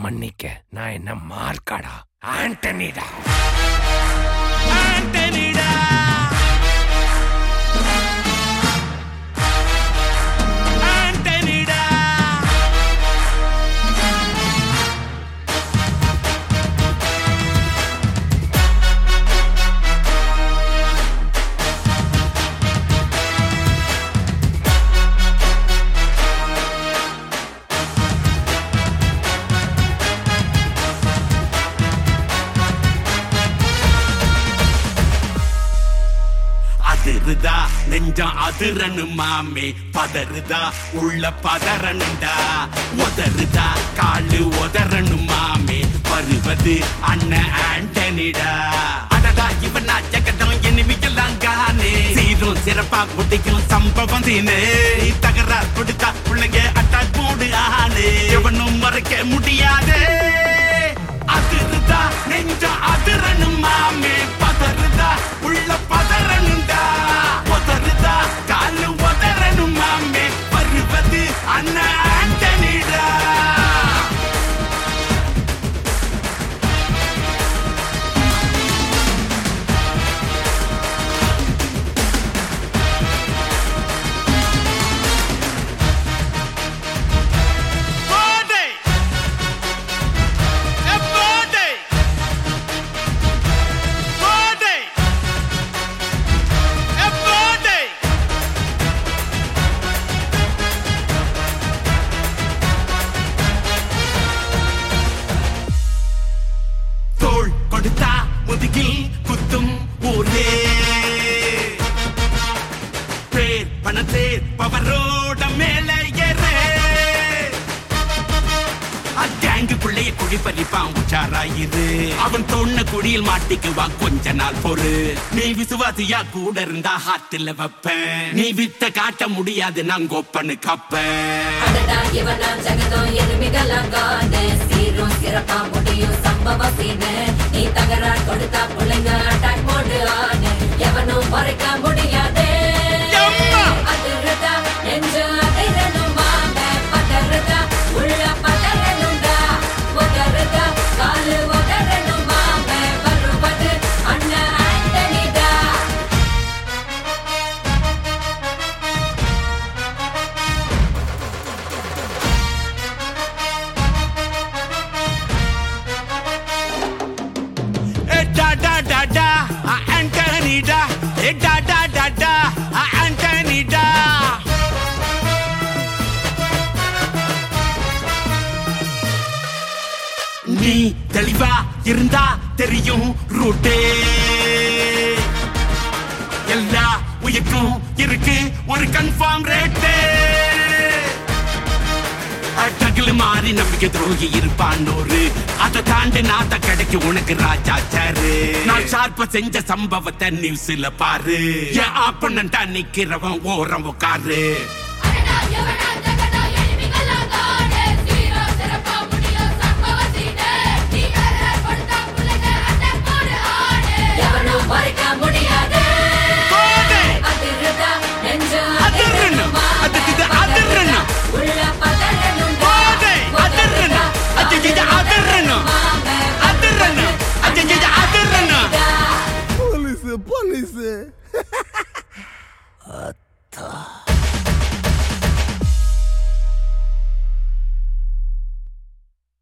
மன்னிக்க நான் என்ன மார்க்காடா ஆண்டனிடா ஆண்டனிடா ஆண்டனிடா அதிருதா நெஞ்சம் அதிரனு மாமே பதறுதா உள்ள பதறனுண்டா உதறுதா காலு உதறனு மாமே வருவது அண்ணன் ஆண்டனிடா அடடா இவனா ஜெகதம் எனிமிகளாம் காணே சீரும் சிறப்பா முடிக்கும் சம்பவம் தீனே தகராறு கொடுத்தா பிள்ளைங்க அட்டாக் போடு ஆனே எவனும் மறைக்க முடியாதே அதிருதா நெஞ்சம் அதிரனு மாமே பதறுதா உள்ள பதறனுண்டா உதறுதா காலு உதறனு மாமே வருவது அண்ணன் ஆண்டனிடா Body! A body! Body! A body! தோள் கொடுத்தா முதுகில் குத்தும் ஊரே பேர் பணத்தேர் பவரோட மேலே ஏறே அங்கேங்குள்ளே குழி பறிப்பான் உச்சாராயிரு அவன் தொன்ன குழியில் மாட்டிக்குவான் கொஞ்ச நாள் பொறு நீ விசுவாசியா கூட இருந்தா ஹார்ட்ல வைப்பேன் நீ வித்த காட்ட முடியாது நான் கோப்பனு கப்பேன் அடடா இவனா ஜெகதம் எருமிகளாங்கானே சீரும் சிறப்பா முடியும் சம்பவ சீனு நீ தகராறு கொடுத்தா பிள்ளைங்க அட்டாக் மோடு ஆனு எவனும் மறைக்க முடியாதே எம்மா! அதிருதா நெஞ்சு அதிரணும் மாமே பதறுதா உள்ள பதறணும்டா உதறுதா காலு உதறணும் மாமே வருவது அண்ணன் ஆண்டனிடா Eh, da da da da, ah, Anthony da. Eh, da da da da, ah, Anthony da. நீ தெளிவா இருந்தா தெரியும் ரூட்டே எல்லா உயிர்க்கும் இருக்கு ஒரு கன்ஃபார்ம் ரேட்டே டகுல மாறி நம்பிக்கை துரோகி இருப்பான் ஒரு அதை தாண்டி நாத்த கிடைக்கு உனக்கு ராஜா சாரு நான் ஷார்ப்ப செஞ்ச சம்பவத்தை நியூஸ்ல பாரு என் ஆப்பனண்டா நிக்கிறவன் ஓரம் உட்காரு